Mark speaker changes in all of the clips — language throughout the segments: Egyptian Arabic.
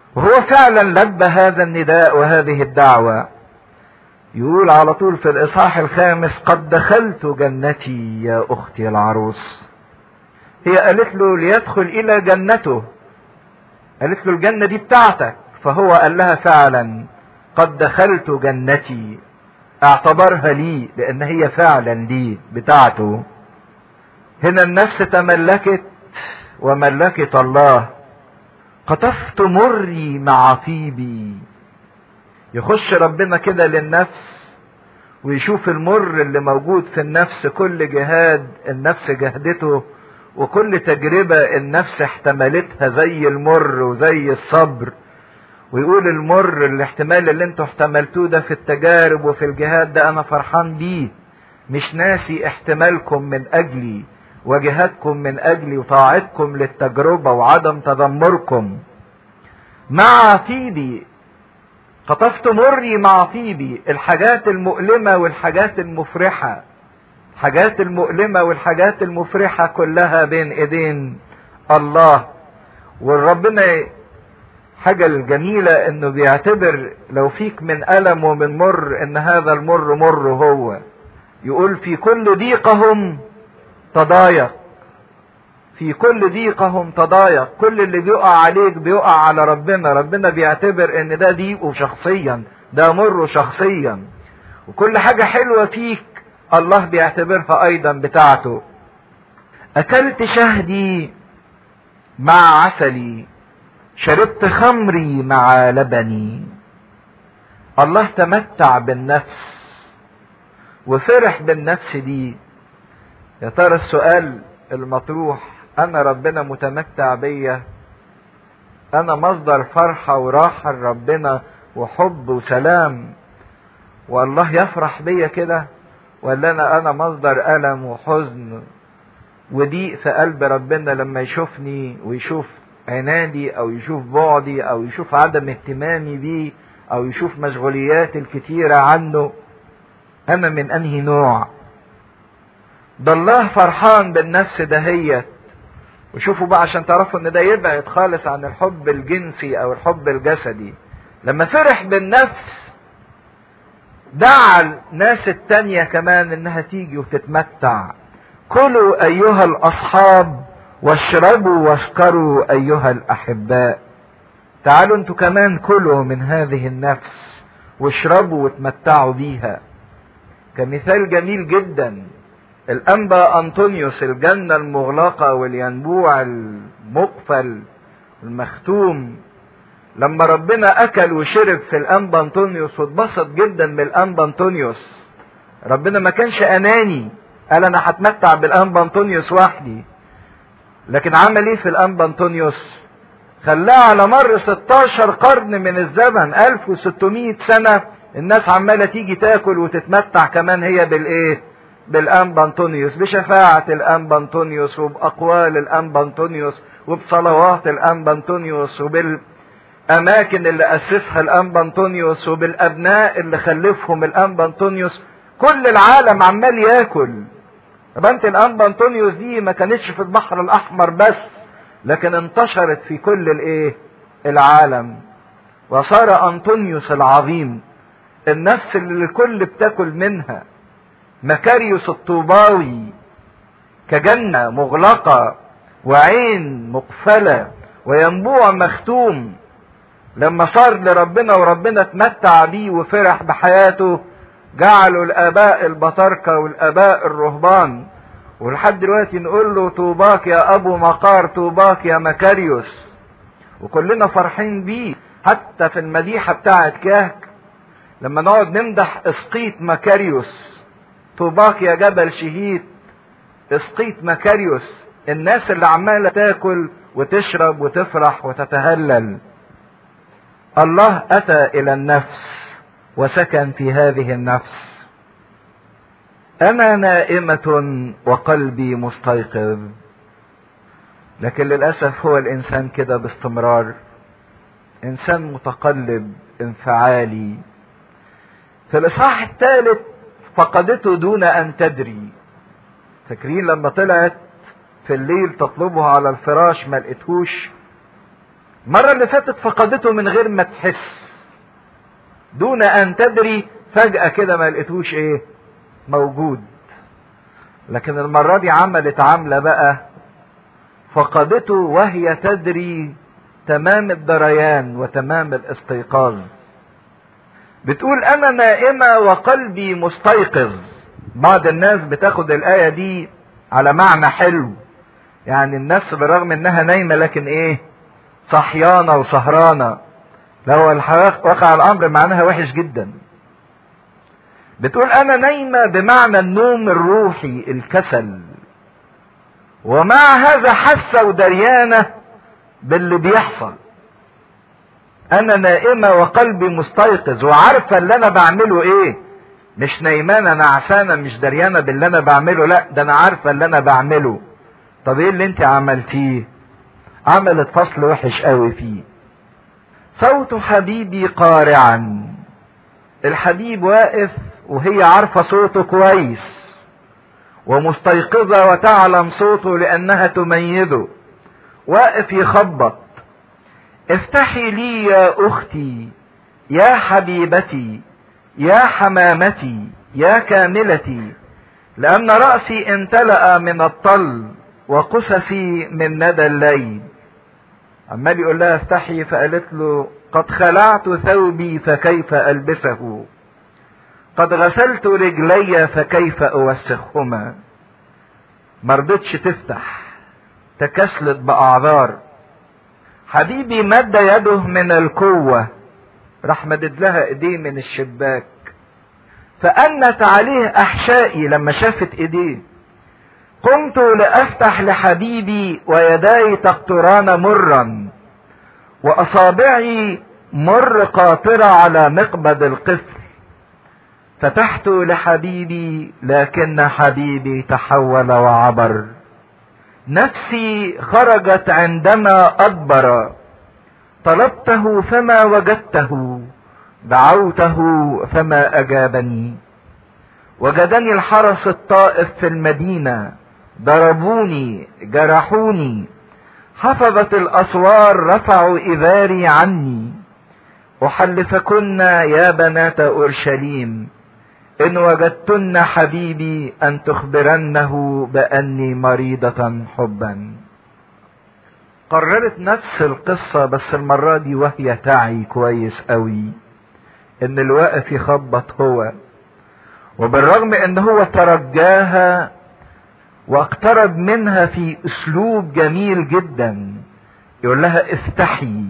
Speaker 1: وهو فعلا لبى هذا النداء وهذه الدعوة يقول على طول في الإصحاح الخامس قد دخلت جنتي يا أختي العروس هي قالت له ليدخل إلى جنته قالت له الجنة دي بتاعتك فهو قال لها فعلا قد دخلت جنتي اعتبرها لي لأن هي فعلا لي بتاعته هنا النفس تملكت وملكت الله قطفت مري مع طيبي يخش ربنا كده للنفس ويشوف المر اللي موجود في النفس كل جهاد النفس جهدته وكل تجربة النفس احتملتها زي المر وزي الصبر ويقول المر الاحتمال اللي انتوا احتملتوه ده في التجارب وفي الجهاد ده انا فرحان بيه مش ناسي احتمالكم من اجلي وجهادكم من اجلي وطاعتكم للتجربة وعدم تذمركم مع طيبي قطفت مري مع طيبي الحاجات المؤلمة والحاجات المفرحة الحاجات المؤلمة والحاجات المفرحة كلها بين ايدين الله والربنا حاجة الجميلة انه بيعتبر لو فيك من ألم ومن مر ان هذا المر مر هو يقول في كل ضيقهم تضايق في كل ضيقهم تضايق كل اللي بيقع عليك بيقع على ربنا ربنا بيعتبر ان ده ضيقه شخصيا ده مره شخصيا وكل حاجة حلوة فيك الله بيعتبرها ايضا بتاعته اكلت شهدي مع عسلي شربت خمري مع لبني الله تمتع بالنفس وفرح بالنفس دي يا ترى السؤال المطروح انا ربنا متمتع بيا انا مصدر فرحة وراحة لربنا وحب وسلام والله يفرح بيا كده ولا انا انا مصدر الم وحزن وضيق في قلب ربنا لما يشوفني ويشوف عنادي او يشوف بعدي او يشوف عدم اهتمامي بيه او يشوف مشغوليات الكتيرة عنه انا من انهي نوع ده الله فرحان بالنفس دهيت وشوفوا بقى عشان تعرفوا ان ده يبعد خالص عن الحب الجنسي او الحب الجسدي لما فرح بالنفس دعا الناس التانية كمان انها تيجي وتتمتع كلوا ايها الاصحاب واشربوا واشكروا ايها الاحباء تعالوا انتوا كمان كلوا من هذه النفس واشربوا وتمتعوا بيها كمثال جميل جدا الانبا انطونيوس الجنة المغلقة والينبوع المقفل المختوم لما ربنا اكل وشرب في الانبا انطونيوس واتبسط جدا بالانبا انطونيوس ربنا ما كانش اناني قال انا هتمتع بالانبا انطونيوس وحدي لكن عمل ايه في الانبا انطونيوس خلاه على مر 16 قرن من الزمن 1600 سنة الناس عمالة تيجي تاكل وتتمتع كمان هي بالايه بالانبا انطونيوس بشفاعة الانبا انطونيوس وباقوال الانبا انطونيوس وبصلوات الانبا انطونيوس وبالاماكن اللي اسسها الانبا انطونيوس وبالابناء اللي خلفهم الانبا انطونيوس كل العالم عمال ياكل بنت الانبا انطونيوس دي ما كانتش في البحر الاحمر بس لكن انتشرت في كل الايه العالم وصار انطونيوس العظيم النفس اللي الكل بتاكل منها مكاريوس الطوباوي كجنة مغلقة وعين مقفلة وينبوع مختوم لما صار لربنا وربنا اتمتع بيه وفرح بحياته جعلوا الاباء البطاركة والاباء الرهبان ولحد دلوقتي نقول له طوباك يا ابو مقار طوباك يا مكاريوس وكلنا فرحين بيه حتى في المديحة بتاعت كاهك لما نقعد نمدح اسقيط مكاريوس طوباك يا جبل شهيد اسقيط مكاريوس الناس اللي عمالة تاكل وتشرب وتفرح وتتهلل الله اتى الى النفس وسكن في هذه النفس انا نائمة وقلبي مستيقظ لكن للاسف هو الانسان كده باستمرار انسان متقلب انفعالي في الاصحاح الثالث فقدته دون ان تدري فاكرين لما طلعت في الليل تطلبه على الفراش ما لقيتهوش المرة اللي فاتت فقدته من غير ما تحس دون ان تدري فجأة كده ما لقيتوش ايه موجود لكن المرة دي عملت عاملة بقى فقدته وهي تدري تمام الدريان وتمام الاستيقاظ بتقول انا نائمة وقلبي مستيقظ بعض الناس بتاخد الآية دي على معنى حلو يعني النفس بالرغم انها نايمة لكن ايه صحيانة وسهرانة لو وقع الامر معناها وحش جدا بتقول انا نايمة بمعنى النوم الروحي الكسل ومع هذا حاسة ودريانة باللي بيحصل انا نائمة وقلبي مستيقظ وعارفة اللي انا بعمله ايه مش نايمانة نعسانة مش دريانة باللي انا بعمله لا ده انا عارفة اللي انا بعمله طب ايه اللي انت عملتيه عملت فصل وحش قوي فيه صوت حبيبي قارعا الحبيب واقف وهي عارفة صوته كويس ومستيقظة وتعلم صوته لأنها تميزه واقف يخبط افتحي لي يا أختي يا حبيبتي يا حمامتي يا كاملتي لأن رأسي امتلأ من الطل وقسسي من ندى الليل عمال يقول لها افتحي فقالت له قد خلعت ثوبي فكيف ألبسه قد غسلت رجلي فكيف أوسخهما مرضتش تفتح تكسلت بأعذار حبيبي مد يده من القوة راح مدد لها ايديه من الشباك فأنت عليه أحشائي لما شافت ايديه قمت لأفتح لحبيبي ويداي تقطران مرا وأصابعي مر قاطرة على مقبض القفل فتحت لحبيبي لكن حبيبي تحول وعبر نفسي خرجت عندما أدبر طلبته فما وجدته دعوته فما أجابني وجدني الحرس الطائف في المدينة ضربوني جرحوني حفظت الأسوار رفعوا إذاري عني أحلفكن يا بنات أورشليم إن وجدتن حبيبي أن تخبرنه بأني مريضة حبا قررت نفس القصة بس المرة دي وهي تعي كويس قوي إن الواقف يخبط هو وبالرغم إن هو ترجاها واقترب منها في أسلوب جميل جدا يقول لها افتحي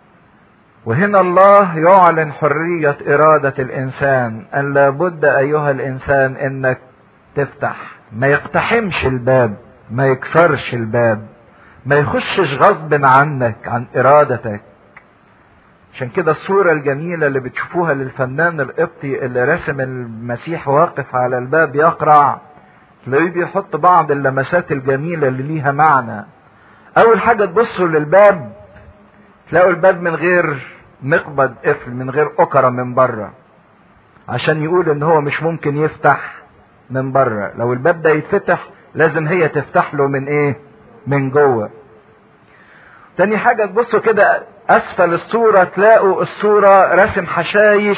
Speaker 1: وهنا الله يعلن حرية إرادة الإنسان أن لابد أيها الإنسان إنك تفتح ما يقتحمش الباب ما يكسرش الباب ما يخشش غصب عنك عن إرادتك عشان كده الصورة الجميلة اللي بتشوفوها للفنان القبطي اللي رسم المسيح واقف على الباب يقرع تلاقيه بيحط بعض اللمسات الجميلة اللي ليها معنى أول حاجة تبصوا للباب تلاقوا الباب من غير مقبض قفل من غير أكرة من بره عشان يقول ان هو مش ممكن يفتح من بره لو الباب ده يتفتح لازم هي تفتح له من ايه من جوه تاني حاجة تبصوا كده اسفل الصورة تلاقوا الصورة رسم حشايش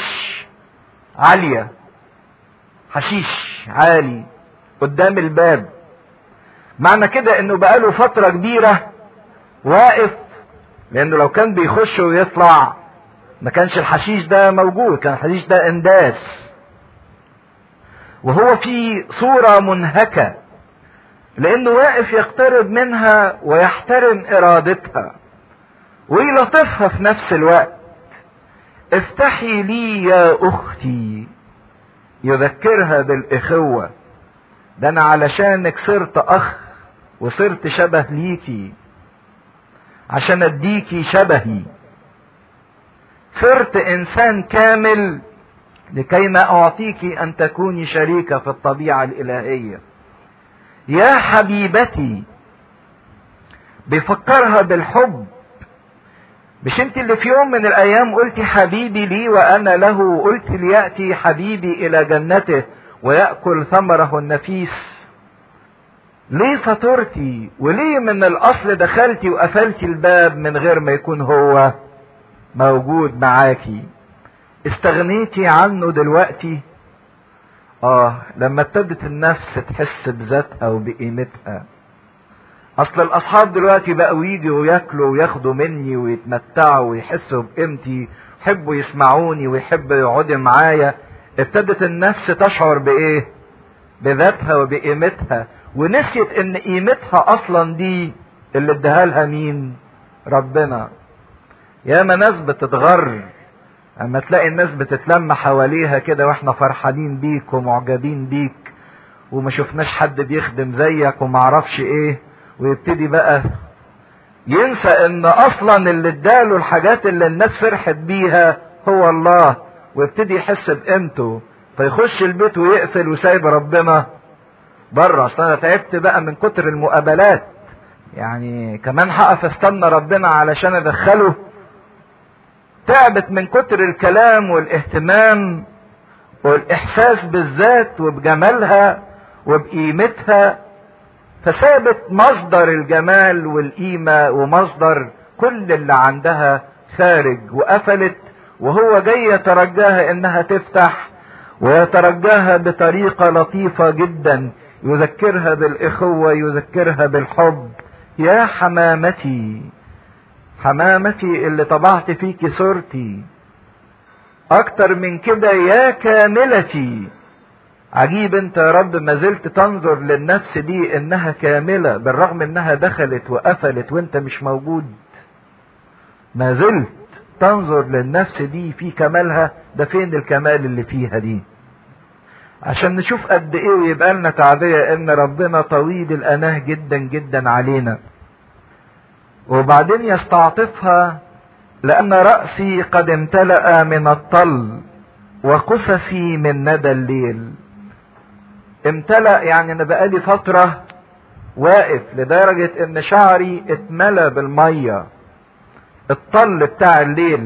Speaker 1: عالية حشيش عالي قدام الباب معنى كده انه بقاله فترة كبيرة واقف لانه لو كان بيخش ويطلع ما كانش الحشيش ده موجود كان الحشيش ده انداس وهو في صورة منهكة لانه واقف يقترب منها ويحترم ارادتها ويلطفها في نفس الوقت افتحي لي يا اختي يذكرها بالاخوة ده انا علشانك صرت اخ وصرت شبه ليكي عشان اديكي شبهي صرت انسان كامل لكي ما اعطيك ان تكوني شريكة في الطبيعة الالهية يا حبيبتي بيفكرها بالحب مش انت اللي في يوم من الايام قلتي حبيبي لي وانا له قلت ليأتي حبيبي الى جنته ويأكل ثمره النفيس ليه فاتورتي وليه من الاصل دخلتي وقفلتي الباب من غير ما يكون هو موجود معاكي استغنيتي عنه دلوقتي اه لما ابتدت النفس تحس بذاتها وبقيمتها اصل الاصحاب دلوقتي بقوا يجوا وياكلوا وياخدوا مني ويتمتعوا ويحسوا بقيمتي يحبوا يسمعوني ويحبوا يقعدوا معايا ابتدت النفس تشعر بايه بذاتها وبقيمتها ونسيت ان قيمتها اصلا دي اللي اداها لها مين ربنا ياما ناس بتتغر اما تلاقي الناس بتتلم حواليها كده واحنا فرحانين بيك ومعجبين بيك وما شفناش حد بيخدم زيك ومعرفش ايه ويبتدي بقى ينسى ان اصلا اللي اداله الحاجات اللي الناس فرحت بيها هو الله ويبتدي يحس بقيمته فيخش البيت ويقفل وسايب ربنا بره اصل انا تعبت بقى من كتر المقابلات يعني كمان هقف استنى ربنا علشان ادخله تعبت من كتر الكلام والاهتمام والاحساس بالذات وبجمالها وبقيمتها فسابت مصدر الجمال والقيمة ومصدر كل اللي عندها خارج وقفلت وهو جاي يترجاها انها تفتح ويترجاها بطريقة لطيفة جدا يذكرها بالاخوة يذكرها بالحب يا حمامتي حمامتي اللي طبعت فيك صورتي اكتر من كده يا كاملتي عجيب انت يا رب ما زلت تنظر للنفس دي انها كاملة بالرغم انها دخلت وقفلت وانت مش موجود ما زلت تنظر للنفس دي في كمالها ده فين الكمال اللي فيها دي عشان نشوف قد ايه ويبقى لنا تعبية ان ربنا طويل الاناه جدا جدا علينا وبعدين يستعطفها لان رأسي قد امتلأ من الطل وقسسي من ندى الليل امتلأ يعني انا بقالي فترة واقف لدرجة ان شعري اتملى بالمية الطل بتاع الليل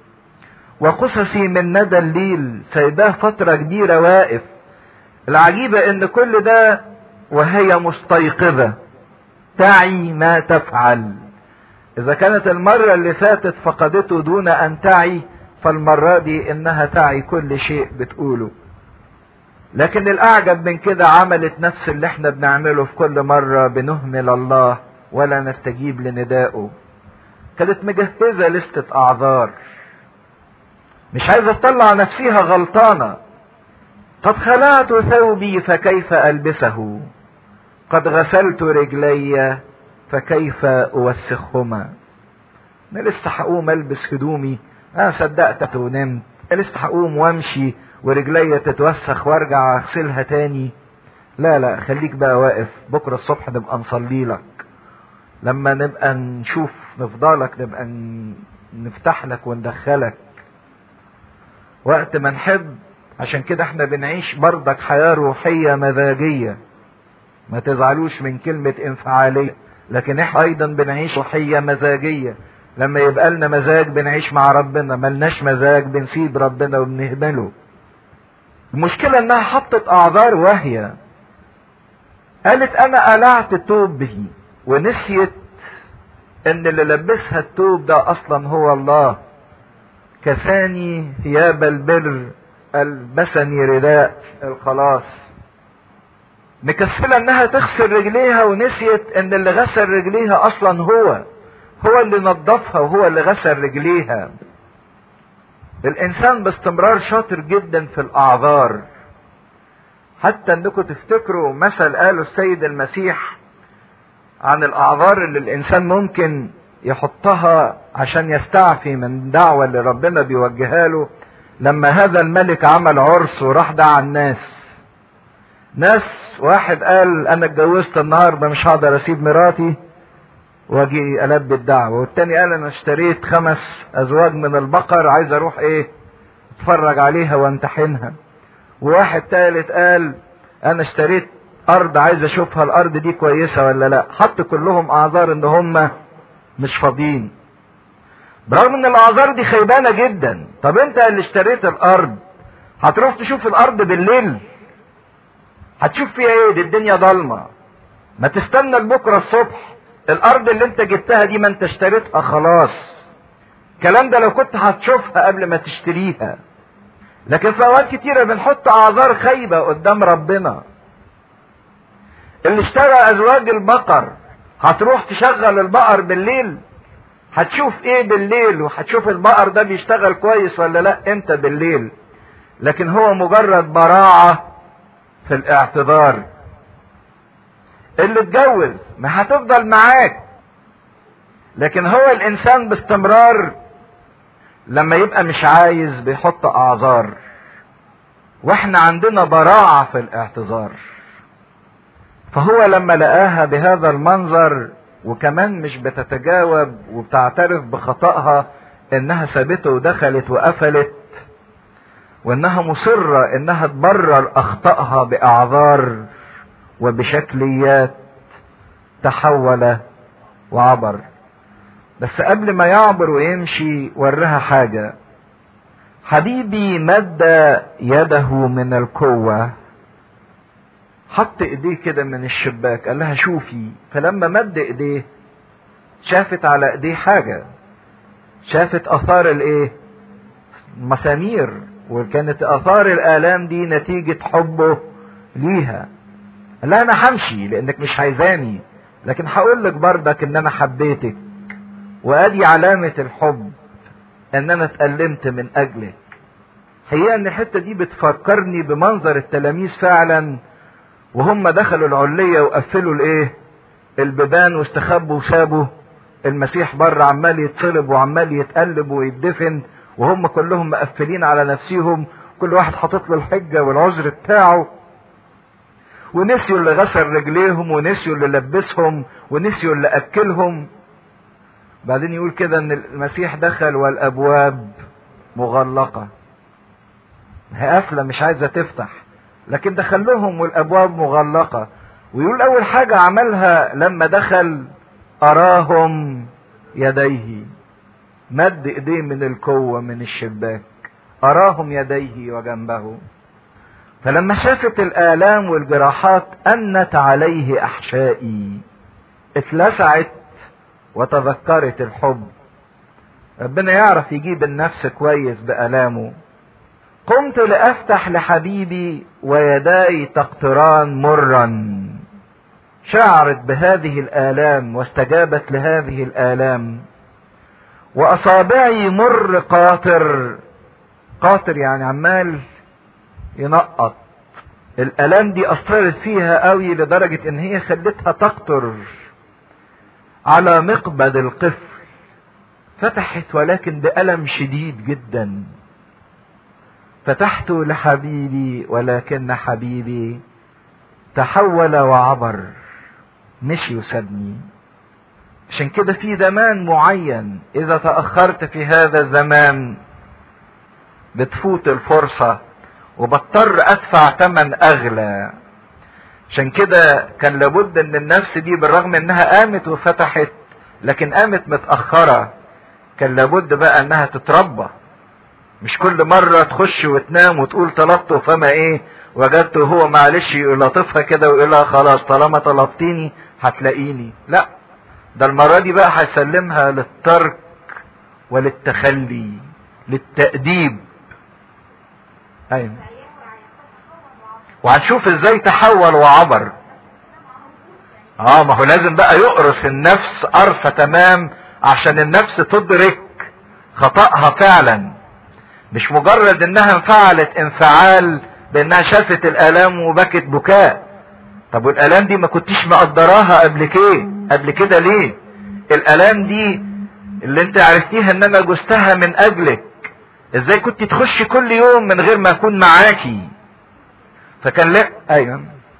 Speaker 1: وقسسي من ندى الليل سايباه فترة كبيرة واقف العجيبة ان كل ده وهي مستيقظة تعي ما تفعل اذا كانت المرة اللي فاتت فقدته دون ان تعي فالمرة دي انها تعي كل شيء بتقوله لكن الاعجب من كده عملت نفس اللي احنا بنعمله في كل مرة بنهمل الله ولا نستجيب لندائه كانت مجهزة لستة اعذار مش عايزة تطلع نفسها غلطانة قد خلعت ثوبي فكيف البسه قد غسلت رجلي فكيف اوسخهما انا لسه هقوم البس هدومي انا صدقت ونمت لسه هقوم وامشي ورجليا تتوسخ وارجع اغسلها تاني لا لا خليك بقى واقف بكرة الصبح نبقى نصلي لك لما نبقى نشوف نفضلك نبقى نفتح لك وندخلك وقت ما نحب عشان كده احنا بنعيش بردك حياة روحية مزاجية ما تزعلوش من كلمة انفعالية لكن احنا ايضا بنعيش روحية مزاجية لما يبقى لنا مزاج بنعيش مع ربنا ملناش مزاج بنسيب ربنا وبنهمله المشكلة انها حطت اعذار واهية قالت انا قلعت التوب به ونسيت ان اللي لبسها التوب ده اصلا هو الله كساني ثياب البر البسني رداء الخلاص مكسلة انها تغسل رجليها ونسيت ان اللي غسل رجليها اصلا هو هو اللي نظفها وهو اللي غسل رجليها الانسان باستمرار شاطر جدا في الاعذار حتى انكم تفتكروا مثل قاله السيد المسيح عن الاعذار اللي الانسان ممكن يحطها عشان يستعفي من دعوة اللي ربنا بيوجهها له لما هذا الملك عمل عرس وراح دعا الناس ناس واحد قال انا اتجوزت النهارده مش هقدر اسيب مراتي واجي البي الدعوه والتاني قال انا اشتريت خمس ازواج من البقر عايز اروح ايه اتفرج عليها وامتحنها وواحد تالت قال انا اشتريت ارض عايز اشوفها الارض دي كويسه ولا لا حط كلهم اعذار ان هم مش فاضيين برغم ان الاعذار دي خيبانه جدا طب انت اللي اشتريت الارض هتروح تشوف الارض بالليل هتشوف فيها ايه دي الدنيا ضلمه ما تستنى لبكرة الصبح الارض اللي انت جبتها دي ما انت اشتريتها خلاص الكلام ده لو كنت هتشوفها قبل ما تشتريها لكن في اوقات كتيرة بنحط اعذار خايبة قدام ربنا اللي اشترى ازواج البقر هتروح تشغل البقر بالليل هتشوف ايه بالليل وهتشوف البقر ده بيشتغل كويس ولا لا امتى بالليل لكن هو مجرد براعة في الاعتذار اللي اتجوز ما هتفضل معاك لكن هو الانسان باستمرار لما يبقى مش عايز بيحط اعذار واحنا عندنا براعة في الاعتذار فهو لما لقاها بهذا المنظر وكمان مش بتتجاوب وبتعترف بخطأها انها سابته ودخلت وقفلت وانها مصرة انها تبرر اخطائها باعذار وبشكليات تحول وعبر بس قبل ما يعبر ويمشي ورها حاجة حبيبي مد يده من القوة حط ايديه كده من الشباك قال لها شوفي فلما مد ايديه شافت على ايديه حاجة شافت اثار الايه مسامير وكانت اثار الالام دي نتيجة حبه ليها قال لها انا همشي لانك مش عايزاني لكن هقول لك بردك ان انا حبيتك وادي علامة الحب ان انا اتألمت من اجلك حقيقة ان الحتة دي بتفكرني بمنظر التلاميذ فعلا وهم دخلوا العلية وقفلوا الايه البيبان واستخبوا وسابوا المسيح بره عمال يتصلب وعمال يتقلب ويدفن وهم كلهم مقفلين على نفسهم كل واحد حاطط له الحجة والعذر بتاعه ونسيوا اللي غسل رجليهم ونسيوا اللي لبسهم ونسيوا اللي اكلهم بعدين يقول كده ان المسيح دخل والابواب مغلقة هي قافلة مش عايزة تفتح لكن دخلهم والابواب مغلقة ويقول اول حاجة عملها لما دخل اراهم يديه مد ايديه من القوة من الشباك اراهم يديه وجنبه فلما شافت الالام والجراحات انت عليه احشائي اتلسعت وتذكرت الحب ربنا يعرف يجيب النفس كويس بألامه قمت لأفتح لحبيبي ويداي تقطران مرا شعرت بهذه الآلام واستجابت لهذه الآلام وأصابعي مر قاطر قاطر يعني عمال ينقط الآلام دي أثرت فيها قوي لدرجة إن هي خلتها تقطر على مقبض القفل فتحت ولكن بألم شديد جدا فتحت لحبيبي ولكن حبيبي تحول وعبر مشي وسابني عشان كده في زمان معين اذا تأخرت في هذا الزمان بتفوت الفرصة وبضطر ادفع ثمن اغلى عشان كده كان لابد ان النفس دي بالرغم انها قامت وفتحت لكن قامت متأخرة كان لابد بقى انها تتربى مش كل مرة تخش وتنام وتقول طلبته فما ايه وجدته هو معلش يلطفها كده ويقول لها خلاص طالما طلبتيني هتلاقيني لا ده المرة دي بقى هيسلمها للترك وللتخلي للتأديب ايوه وهنشوف ازاي تحول وعبر اه ما هو لازم بقى يقرص النفس قرصة تمام عشان النفس تدرك خطأها فعلا مش مجرد انها انفعلت انفعال بانها شافت الالام وبكت بكاء طب والالام دي ما كنتيش مقدراها قبل كده قبل كده ليه الالام دي اللي انت عرفتيها ان انا جزتها من اجلك ازاي كنت تخشي كل يوم من غير ما اكون معاكي فكان لا ايوه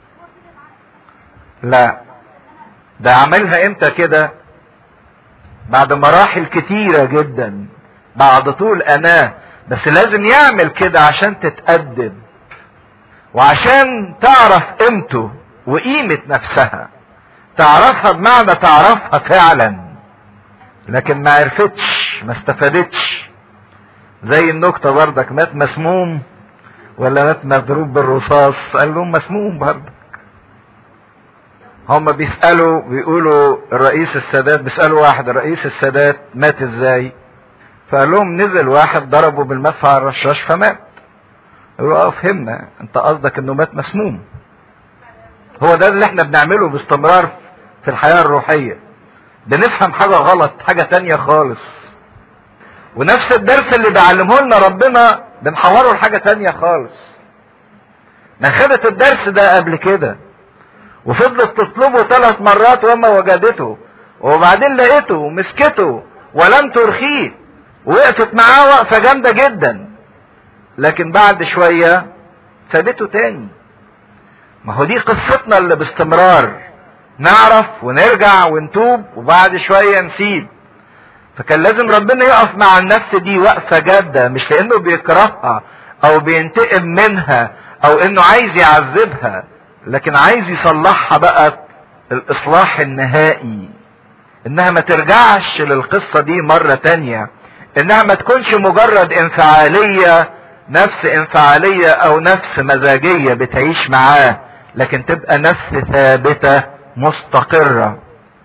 Speaker 1: لا ده عملها امتى كده بعد مراحل كتيرة جدا بعد طول اناه بس لازم يعمل كده عشان تتأدب وعشان تعرف قيمته وقيمة نفسها تعرفها بمعنى تعرفها فعلا لكن ما عرفتش ما استفادتش زي النكتة بردك مات مسموم ولا مات مضروب بالرصاص قال لهم مسموم بردك هم بيسألوا بيقولوا الرئيس السادات بيسألوا واحد الرئيس السادات مات ازاي فقال لهم نزل واحد ضربه بالمدفع الرشاش فمات يقولوا اه فهمنا انت قصدك انه مات مسموم هو ده اللي احنا بنعمله باستمرار في الحياة الروحية بنفهم حاجة غلط حاجة تانية خالص ونفس الدرس اللي بيعلمه لنا ربنا بنحوره لحاجة تانية خالص ما خدت الدرس ده قبل كده وفضلت تطلبه ثلاث مرات وما وجدته وبعدين لقيته ومسكته ولم ترخيه وقفت معاه وقفة جامدة جدا لكن بعد شوية سابته تاني ما هو دي قصتنا اللي باستمرار نعرف ونرجع ونتوب وبعد شوية نسيب فكان لازم ربنا يقف مع النفس دي وقفة جادة مش لانه بيكرهها او بينتقم منها او انه عايز يعذبها لكن عايز يصلحها بقى الاصلاح النهائي انها ما ترجعش للقصة دي مرة تانية انها ما تكونش مجرد انفعالية نفس انفعالية او نفس مزاجية بتعيش معاه لكن تبقى نفس ثابتة مستقرة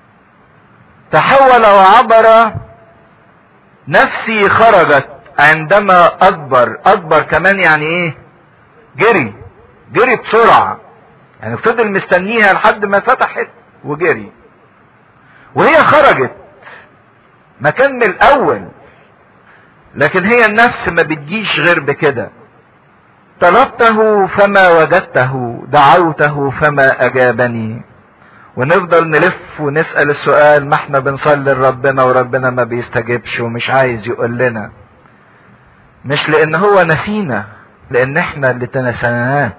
Speaker 1: تحول وعبر نفسي خرجت عندما اكبر اكبر كمان يعني ايه جري جري بسرعة يعني فضل مستنيها لحد ما فتحت وجري وهي خرجت مكان من الاول لكن هي النفس ما بتجيش غير بكده طلبته فما وجدته دعوته فما اجابني ونفضل نلف ونسأل السؤال ما احنا بنصلي لربنا وربنا ما بيستجبش ومش عايز يقول لنا مش لان هو نسينا لان احنا اللي تنسيناه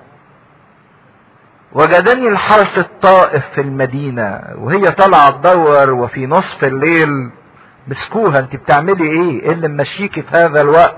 Speaker 1: وجدني الحرس الطائف في المدينة وهي طالعة تدور وفي نصف الليل مسكوها انت بتعملي ايه ايه اللي ممشيكي في هذا الوقت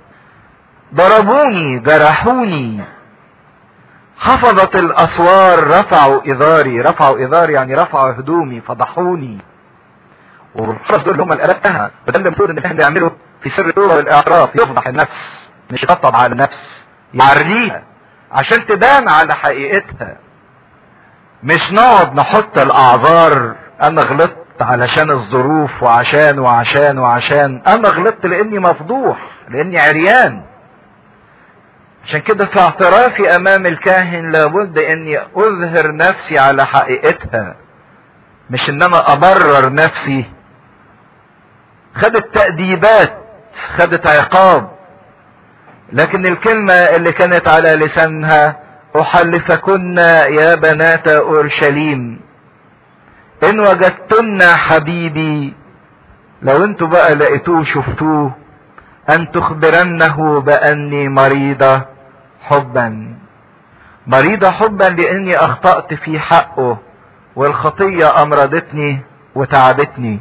Speaker 1: ضربوني جرحوني حفظت الاسوار رفعوا ازاري رفعوا ازاري يعني رفعوا هدومي فضحوني والحرس دول هم اللي قلبتها وده اللي المفروض ان احنا نعمله في سر التوبه والاعتراف يفضح النفس مش يطبطب على النفس يعريها عشان تبان على حقيقتها مش نقعد نحط الاعذار انا غلطت علشان الظروف وعشان وعشان وعشان انا غلطت لاني مفضوح لاني عريان عشان كده في اعترافي امام الكاهن لابد اني اظهر نفسي على حقيقتها مش ان انا ابرر نفسي خدت تأديبات خدت عقاب لكن الكلمة اللي كانت على لسانها احلفكن يا بنات اورشليم ان وجدتن حبيبي لو انتوا بقى لقيتوه شفتوه ان تخبرنه باني مريضة حبا مريضة حبا لاني اخطأت في حقه والخطية امرضتني وتعبتني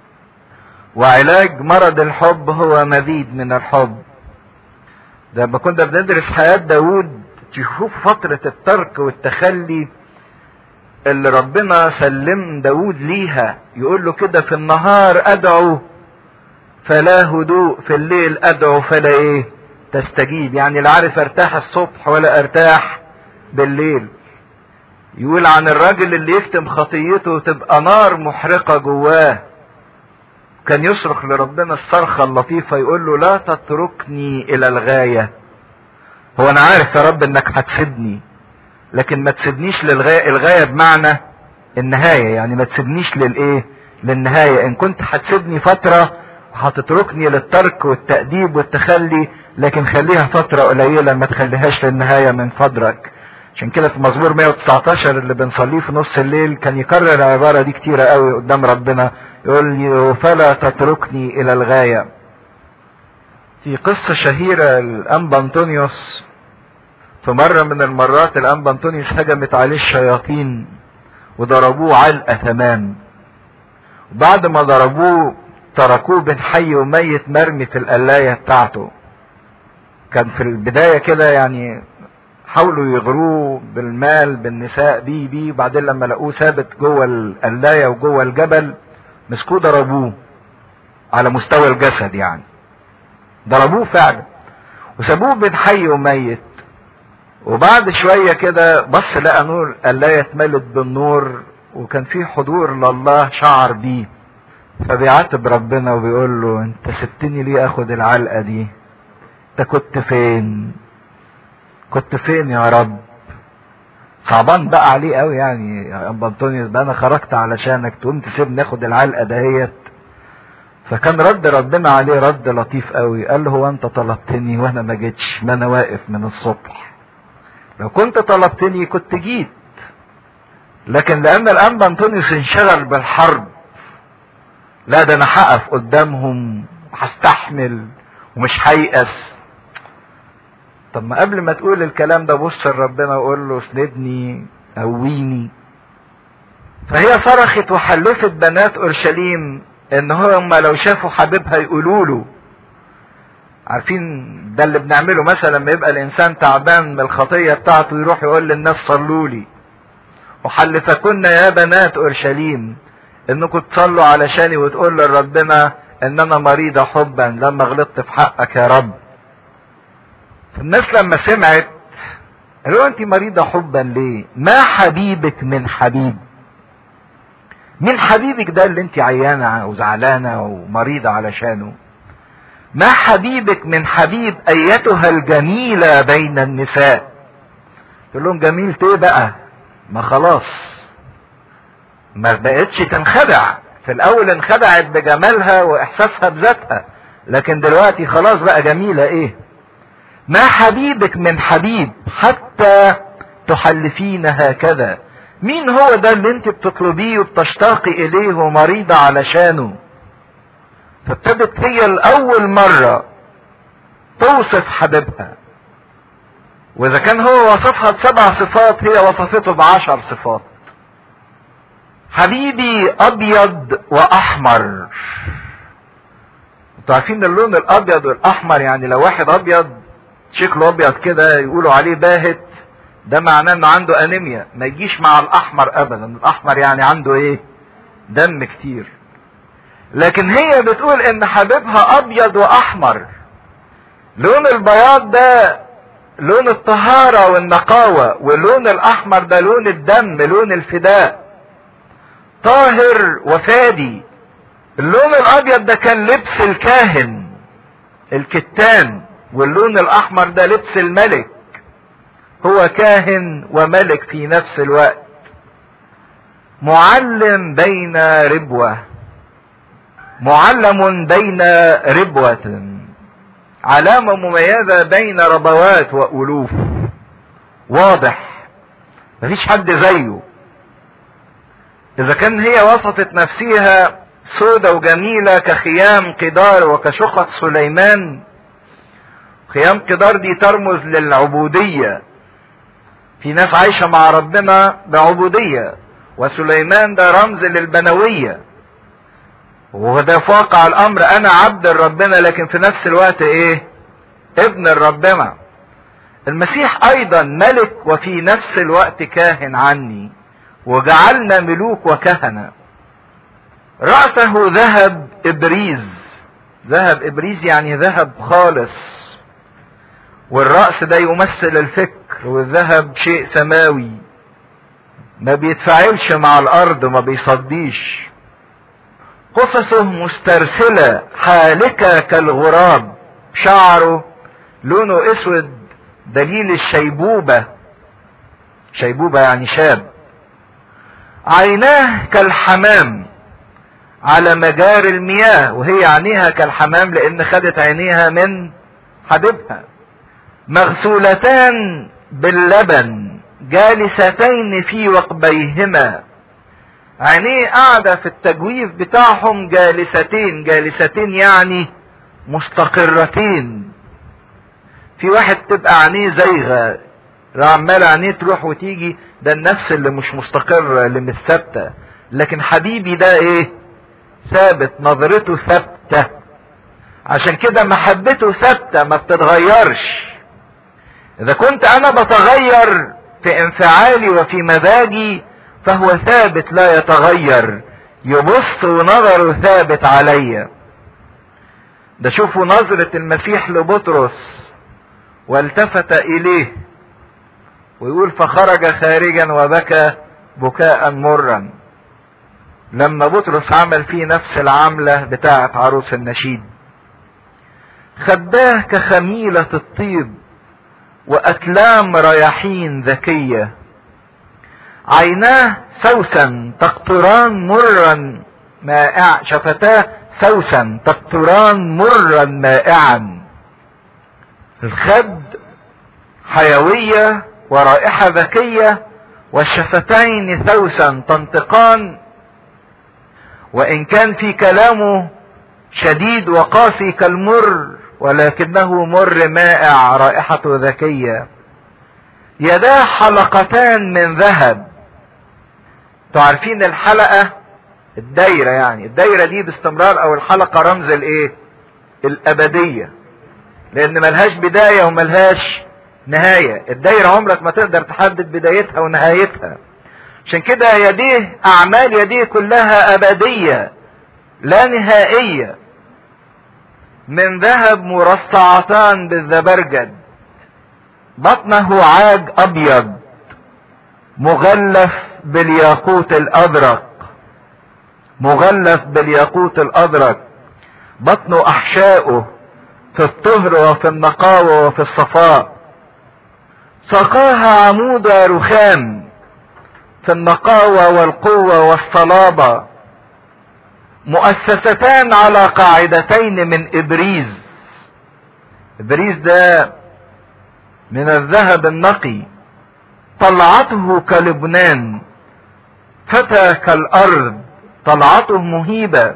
Speaker 1: وعلاج مرض الحب هو مزيد من الحب ده لما كنا بندرس حياة داود تشوف فترة الترك والتخلي اللي ربنا سلم داود ليها يقول له كده في النهار ادعو فلا هدوء في الليل ادعو فلا ايه تستجيب يعني لا عارف ارتاح الصبح ولا ارتاح بالليل يقول عن الراجل اللي يكتم خطيته تبقى نار محرقة جواه كان يصرخ لربنا الصرخة اللطيفة يقول له لا تتركني الى الغاية هو انا عارف يا رب انك هتسيبني لكن ما تسيبنيش للغاية الغاية بمعنى النهاية يعني ما تسيبنيش للايه للنهاية ان كنت هتسيبني فترة هتتركني للترك والتأديب والتخلي لكن خليها فترة قليلة ما تخليهاش للنهاية من فضلك عشان كده في مزمور 119 اللي بنصليه في نص الليل كان يكرر العبارة دي كتيرة قوي قدام ربنا يقول لي فلا تتركني الى الغاية في قصة شهيرة الانبا انطونيوس في مرة من المرات الانبا انطونيوس هجمت عليه الشياطين وضربوه علقة تمام وبعد ما ضربوه تركوه بين حي وميت مرمي في القلاية بتاعته كان في البداية كده يعني حاولوا يغروه بالمال بالنساء بيه بيه وبعدين لما لقوه ثابت جوه القلاية وجوه الجبل مسكوه ضربوه على مستوى الجسد يعني ضربوه فعلا وسابوه بين حي وميت وبعد شوية كده بص لقى نور القلاية اتملت بالنور وكان في حضور لله شعر بيه فبيعاتب ربنا وبيقول له انت سبتني ليه اخد العلقة دي انت كنت فين كنت فين يا رب صعبان بقى عليه قوي يعني يا ابا انطونيوس ده انا خرجت علشانك تقوم تسيبني اخد العلقه دهيت فكان رد ربنا عليه رد لطيف قوي قال له هو انت طلبتني وانا ما جيتش ما انا واقف من الصبح لو كنت طلبتني كنت جيت لكن لان الانبا انطونيوس انشغل بالحرب لا ده انا هقف قدامهم وهستحمل ومش هيأس طب ما قبل ما تقول الكلام ده بص لربنا وقول له اسندني قويني فهي صرخت وحلفت بنات اورشليم ان هم لو شافوا حبيبها يقولوا له عارفين ده اللي بنعمله مثلا لما يبقى الانسان تعبان من الخطيه بتاعته يروح يقول للناس صلوا لي وحلفكن يا بنات اورشليم انكم تصلوا علشاني وتقول لربنا ان انا مريضه حبا لما غلطت في حقك يا رب الناس لما سمعت قالوا انت مريضه حبا ليه ما حبيبك من حبيب مين حبيبك ده اللي انت عيانه وزعلانه ومريضه علشانه ما حبيبك من حبيب ايتها الجميله بين النساء تقول لهم جميلة ايه بقى ما خلاص ما بقتش تنخدع في الاول انخدعت بجمالها واحساسها بذاتها لكن دلوقتي خلاص بقى جميلة ايه ما حبيبك من حبيب حتى تحلفين هكذا مين هو ده اللي انت بتطلبيه وبتشتاقي اليه ومريضة علشانه فابتدت هي الاول مرة توصف حبيبها واذا كان هو وصفها بسبع صفات هي وصفته بعشر صفات حبيبي ابيض واحمر انتوا عارفين اللون الابيض والاحمر يعني لو واحد ابيض شكله ابيض كده يقولوا عليه باهت ده معناه انه عنده انيميا ما يجيش مع الاحمر ابدا الاحمر يعني عنده ايه دم كتير لكن هي بتقول ان حبيبها ابيض واحمر لون البياض ده لون الطهارة والنقاوة واللون الاحمر ده لون الدم لون الفداء طاهر وفادي اللون الابيض ده كان لبس الكاهن الكتان واللون الاحمر ده لبس الملك هو كاهن وملك في نفس الوقت معلم بين ربوة معلم بين ربوة علامة مميزة بين ربوات وألوف واضح مفيش حد زيه إذا كان هي وصفت نفسها سودة وجميلة كخيام قدار وكشقق سليمان خيام قدار دي ترمز للعبودية في ناس عايشة مع ربنا بعبودية وسليمان ده رمز للبنوية وده في واقع الامر انا عبد ربنا لكن في نفس الوقت ايه ابن ربنا المسيح ايضا ملك وفي نفس الوقت كاهن عني وجعلنا ملوك وكهنة رأسه ذهب ابريز ذهب ابريز يعني ذهب خالص والرأس ده يمثل الفكر والذهب شيء سماوي ما بيتفاعلش مع الارض ما بيصديش قصصه مسترسلة حالكة كالغراب شعره لونه اسود دليل الشيبوبة شيبوبة يعني شاب عيناه كالحمام على مجاري المياه وهي عينيها كالحمام لان خدت عينيها من حبيبها مغسولتان باللبن جالستين في وقبيهما عينيه قاعدة في التجويف بتاعهم جالستين جالستين يعني مستقرتين في واحد تبقى عينيه زيغة عمال عينيه تروح وتيجي ده النفس اللي مش مستقرة اللي مش ثابتة لكن حبيبي ده ايه ثابت نظرته ثابتة عشان كده محبته ثابتة ما بتتغيرش اذا كنت انا بتغير في انفعالي وفي مزاجي فهو ثابت لا يتغير يبص ونظره ثابت عليا ده شوفوا نظرة المسيح لبطرس والتفت اليه ويقول فخرج خارجا وبكى بكاء مرا لما بطرس عمل فيه نفس العملة بتاعة عروس النشيد خداه كخميلة الطيب وأكلام رياحين ذكية عيناه سوسا تقطران مرا مائع شفتاه سوسا تقطران مرا مائعا الخد حيوية ورائحة ذكية والشفتين ثوسا تنطقان وإن كان في كلامه شديد وقاسي كالمر ولكنه مر مائع رائحته ذكية يداه حلقتان من ذهب تعرفين الحلقة الدايرة يعني الدايرة دي باستمرار او الحلقة رمز الايه الابدية لان ملهاش بداية وملهاش نهاية الدايرة عمرك ما تقدر تحدد بدايتها ونهايتها عشان كده يديه اعمال يديه كلها ابدية لا نهائية من ذهب مرصعتان بالزبرجد بطنه عاج ابيض مغلف بالياقوت الازرق مغلف بالياقوت الازرق بطن احشائه في الطهر وفي النقاوة وفي الصفاء سقاها عمود رخام في النقاوة والقوة والصلابة مؤسستان على قاعدتين من ابريز ابريز ده من الذهب النقي طلعته كلبنان فتى كالارض طلعته مهيبة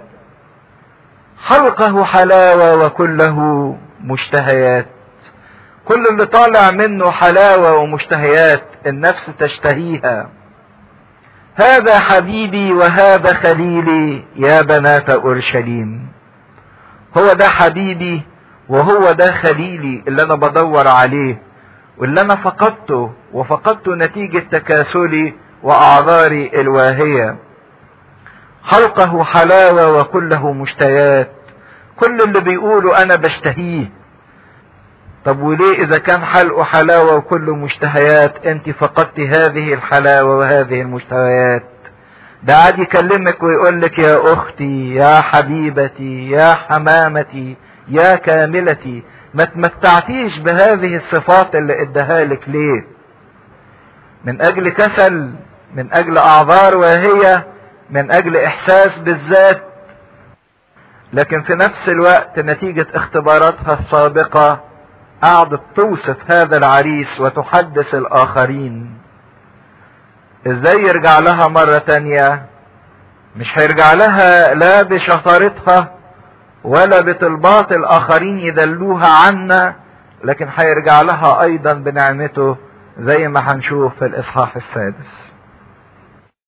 Speaker 1: حلقه حلاوة وكله مشتهيات كل اللي طالع منه حلاوة ومشتهيات النفس تشتهيها هذا حبيبي وهذا خليلي يا بنات اورشليم هو ده حبيبي وهو ده خليلي اللي انا بدور عليه واللي انا فقدته وفقدته نتيجة تكاسلي واعذاري الواهية حلقه حلاوة وكله مشتهيات كل اللي بيقولوا انا بشتهيه طب وليه اذا كان حلقه حلاوة وكله مشتهيات انت فقدت هذه الحلاوة وهذه المشتهيات ده عاد يكلمك ويقول لك يا اختي يا حبيبتي يا حمامتي يا كاملتي ما تمتعتيش بهذه الصفات اللي اداها لك ليه من اجل كسل من اجل اعذار وهي من اجل احساس بالذات لكن في نفس الوقت نتيجة اختباراتها السابقة قعدت توصف هذا العريس وتحدث الاخرين ازاي يرجع لها مرة تانية مش هيرجع لها لا بشطارتها ولا بطلبات الاخرين يدلوها عنا لكن هيرجع لها ايضا بنعمته زي ما هنشوف في الاصحاح السادس